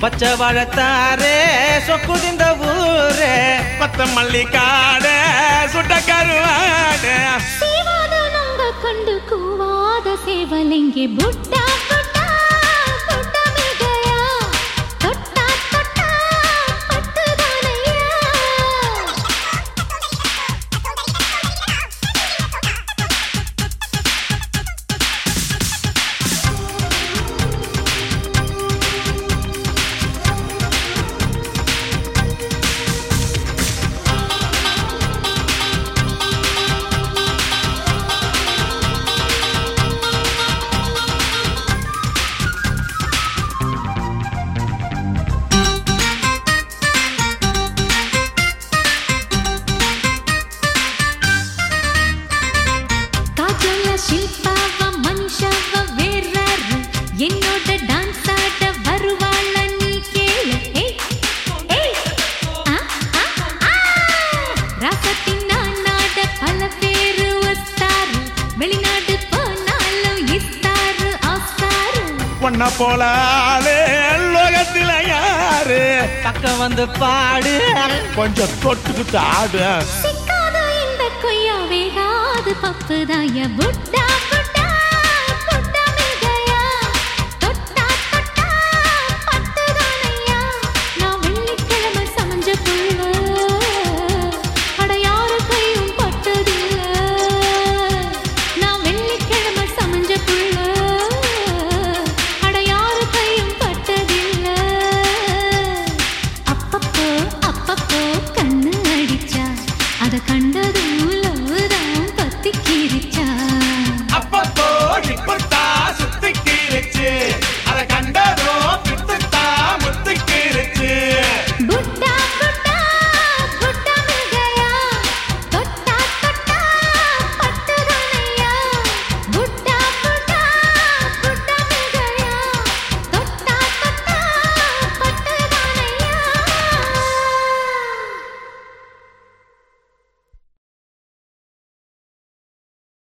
பச்சை வாழத்தாரே சொக்குதிந்த ஊரே பத்த மல்லிகாட சுட்ட கருவாட சேவாத நங்க கண்டு கூவாத சேவலிங்கே புட்டா புட்டா புட்டா மிகையா தொட்டா தொட்டா பட்டுதானையா காஜல ಶಿಲ್ಪಾವ ಮನುಷ್ಯವ வேறாரு என்னோட டான்ஸ் ஆட வருவாள நீ கேளு ஏய் ஏய் ஆ ஆ ஆ ராசத்தின் நானாட பல பேரு வஸ்தாரு வெளிநாடு போனாலும் இஸ்தாரு ஆஸ்தாரு பொண்ண போல ஆளு லோகத்துல யாரு பக்கம் வந்து பாடு கொஞ்சம் தொட்டுக்கிட்டு ஆடு சிக்காத இந்த கொய்யா வேகாது பப்புதாய புட்டா